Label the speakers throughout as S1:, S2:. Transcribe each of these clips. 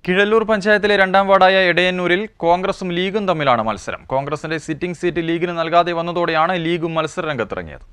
S1: കിഴല്ലൂർ പഞ്ചായത്തിലെ രണ്ടാം വാർഡായ എടയന്നൂരിൽ കോൺഗ്രസും ലീഗും തമ്മിലാണ് മത്സരം കോൺഗ്രസിന്റെ സിറ്റിംഗ് സീറ്റ് ലീഗിന് നൽകാതെ വന്നതോടെയാണ് ലീഗും മത്സരരംഗത്തിറങ്ങിയത്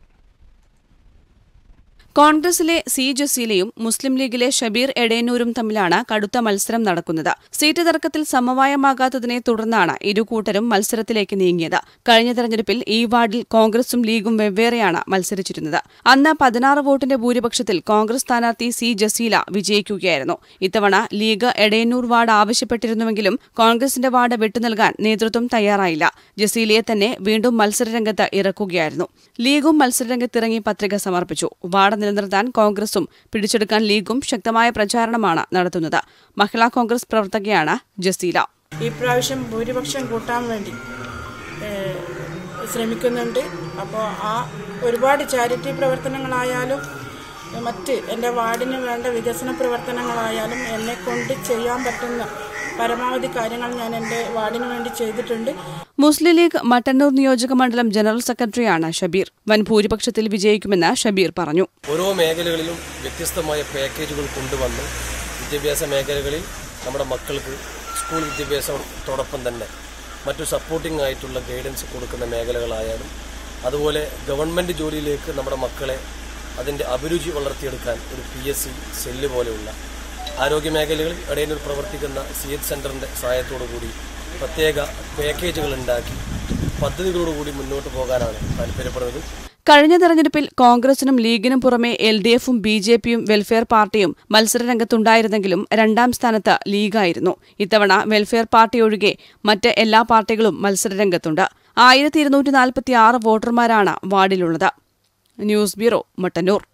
S2: കോൺഗ്രസിലെ സി ജസീലയും മുസ്ലിം ലീഗിലെ ഷബീർ എടയന്നൂരും തമ്മിലാണ് കടുത്ത മത്സരം നടക്കുന്നത് സീറ്റ് തർക്കത്തിൽ സമവായമാകാത്തതിനെ തുടർന്നാണ് ഇരു കൂട്ടരും മത്സരത്തിലേക്ക് നീങ്ങിയത് കഴിഞ്ഞ തെരഞ്ഞെടുപ്പിൽ ഈ വാർഡിൽ കോൺഗ്രസും ലീഗും വെവ്വേറെയാണ് മത്സരിച്ചിരുന്നത് അന്ന് പതിനാറ് വോട്ടിന്റെ ഭൂരിപക്ഷത്തിൽ കോൺഗ്രസ് സ്ഥാനാർത്ഥി സി ജസീല വിജയിക്കുകയായിരുന്നു ഇത്തവണ ലീഗ് എടയന്നൂർ വാർഡ് ആവശ്യപ്പെട്ടിരുന്നുവെങ്കിലും കോൺഗ്രസിന്റെ വാർഡ് വിട്ടുനൽകാൻ നേതൃത്വം തയ്യാറായില്ല ജസീലയെ തന്നെ വീണ്ടും മത്സരരംഗത്ത് ഇറക്കുകയായിരുന്നു ലീഗും മത്സരരംഗത്തിറങ്ങി പത്രിക സമർപ്പിച്ചു വാർഡ് നിലനിർത്താൻ കോൺഗ്രസും പിടിച്ചെടുക്കാൻ ലീഗും ശക്തമായ പ്രചാരണമാണ് നടത്തുന്നത് മഹിളാ കോൺഗ്രസ് പ്രവർത്തകയാണ് ജസീല
S3: ഈ പ്രാവശ്യം ഭൂരിപക്ഷം കൂട്ടാൻ വേണ്ടി ഏഹ്, ശ്രമിക്കുന്നുണ്ട് അപ്പോൾ ആ ഒരുപാട് ചാരിറ്റി പ്രവർത്തനങ്ങളായാലും മറ്റ് എൻ്റെ വാർഡിന് വേണ്ട വികസന പ്രവർത്തനങ്ങളായാലും എന്നെ കൊണ്ട് ചെയ്യാൻ പറ്റുന്ന പരമാവധി കാര്യങ്ങൾ ഞാൻ എൻ്റെ വാർഡിന് വേണ്ടി ചെയ്തിട്ടുണ്ട്
S2: മുസ്ലിം ലീഗ് മട്ടന്നൂർ നിയോജക മണ്ഡലം ജനറൽ സെക്രട്ടറിയാണ് ഷബീർ വൻ ഭൂരിപക്ഷത്തിൽ വിജയിക്കുമെന്ന് ഷബീർ പറഞ്ഞു
S4: ഓരോ മേഖലകളിലും വ്യത്യസ്തമായ പാക്കേജുകൾ കൊണ്ടുവന്ന് വിദ്യാഭ്യാസ മേഖലകളിൽ നമ്മുടെ മക്കൾക്ക് സ്കൂൾ വിദ്യാഭ്യാസത്തോടൊപ്പം തന്നെ മറ്റു സപ്പോർട്ടിംഗ് ആയിട്ടുള്ള ഗൈഡൻസ് കൊടുക്കുന്ന മേഖലകളായാലും അതുപോലെ ഗവൺമെൻറ് ജോലിയിലേക്ക് നമ്മുടെ മക്കളെ അതിൻ്റെ അഭിരുചി വളർത്തിയെടുക്കാൻ ഒരു പി എസ് സി സെല്ല് പോലെയുള്ള ആരോഗ്യ മേഖലകളിൽ ഇടയിൽ പ്രവർത്തിക്കുന്ന സി എച്ച് സെൻ്ററിൻ്റെ സഹായത്തോടു കൂടി പ്രത്യേക പാക്കേജുകൾ ഉണ്ടാക്കി പദ്ധതികളോടുകൂടി മുന്നോട്ട് പോകാനാണ് താല്പര്യപ്പെടുന്നത്
S2: കഴിഞ്ഞ തെരഞ്ഞെടുപ്പിൽ കോൺഗ്രസിനും ലീഗിനും പുറമെ എൽ ഡി എഫും ബി ജെ പിയും വെൽഫെയർ പാർട്ടിയും മത്സരരംഗത്തുണ്ടായിരുന്നെങ്കിലും രണ്ടാം സ്ഥാനത്ത് ലീഗായിരുന്നു ഇത്തവണ വെൽഫെയർ പാർട്ടി ഒഴികെ മറ്റ് എല്ലാ പാർട്ടികളും മത്സരരംഗത്തുണ്ട് ആയിരത്തി ഇരുന്നൂറ്റി നാൽപ്പത്തി ആറ് വോട്ടർമാരാണ് വാർഡിലുള്ളത് ന്യൂസ് ബ്യൂറോ മട്ടന്നൂർ